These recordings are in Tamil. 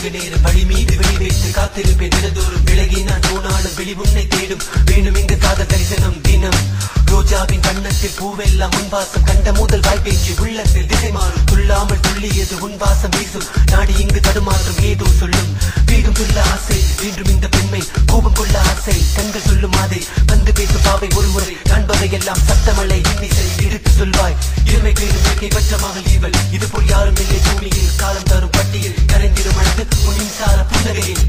வெகு நேரம் வழி மீது வெளி வைத்து காத்திருப்பேன் தினதோறும் விலகி நான் போனாலும் வெளி உன்னை தேடும் வேணும் இங்கு காதல் தரிசனம் தினம் ரோஜாவின் வண்ணத்தில் பூவெல்லாம் உன் வாசம் கண்ட முதல் வாய்ப்பேச்சு உள்ளத்தில் திசை மாறும் துள்ளாமல் துள்ளியது உன் வாசம் வீசும் நாடி இங்கு தடுமாற்றம் ஏதோ சொல்லும் வேகம் சொல்ல ஆசை மீண்டும் இந்த பெண்மை கோபம் கொள்ள ஆசை கண்கள் சொல்லும் ஆதை வந்து பேசும் பாவை ஒரு முறை காண்பவை எல்லாம் சத்தமலை இன்னிசை எடுத்து சொல்வாய் இருமை பேரும் இயற்கை பற்ற மகள் இவள் இது போல் யாரும் இல்லை பூமியில் காலம் தரும் பட்டியல் கரைந்திடும் அழகு உன் மின்சார புன்னகையில்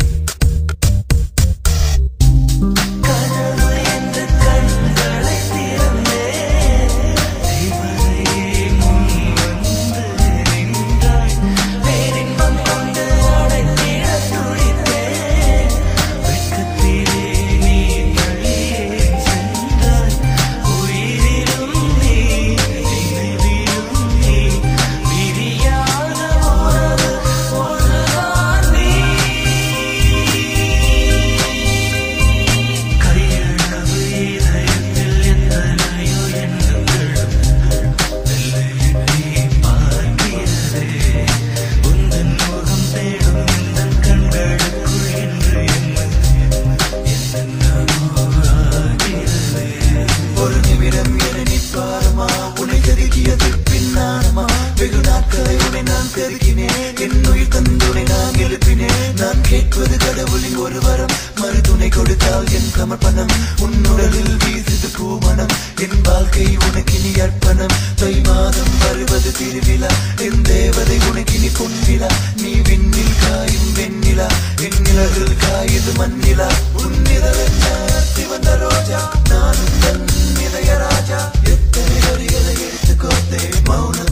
ஒரு நிமிடம் என நிற்பாரமா உன்னை கருகியது பின்னாரமா வெகு நாட்களை உன்னை நான் கருகினேன் என் உயிர் தந்துனை நான் எழுப்பினேன் நான் கேட்பது கடவுளின் ஒரு வரம் மறுதுணை கொடுத்தால் என் சமர்ப்பணம் உன்னுடலில் வீசுது பூமணம் என் வாழ்க்கை உனக்கினி அர்ப்பணம் தை மாதம் வருவது திருவிழா என் தேவதை உனக்கினி பொன்விழா நீ விண்ணில் காயும் வெண்ணிலா என் நிலவில் காயுது மண்ணிலா உன் நிழல் சிவந்த ரோஜா நான் தன் இதய ராஜா எத்தனை வரிகளை எடுத்து கோத்தே மௌன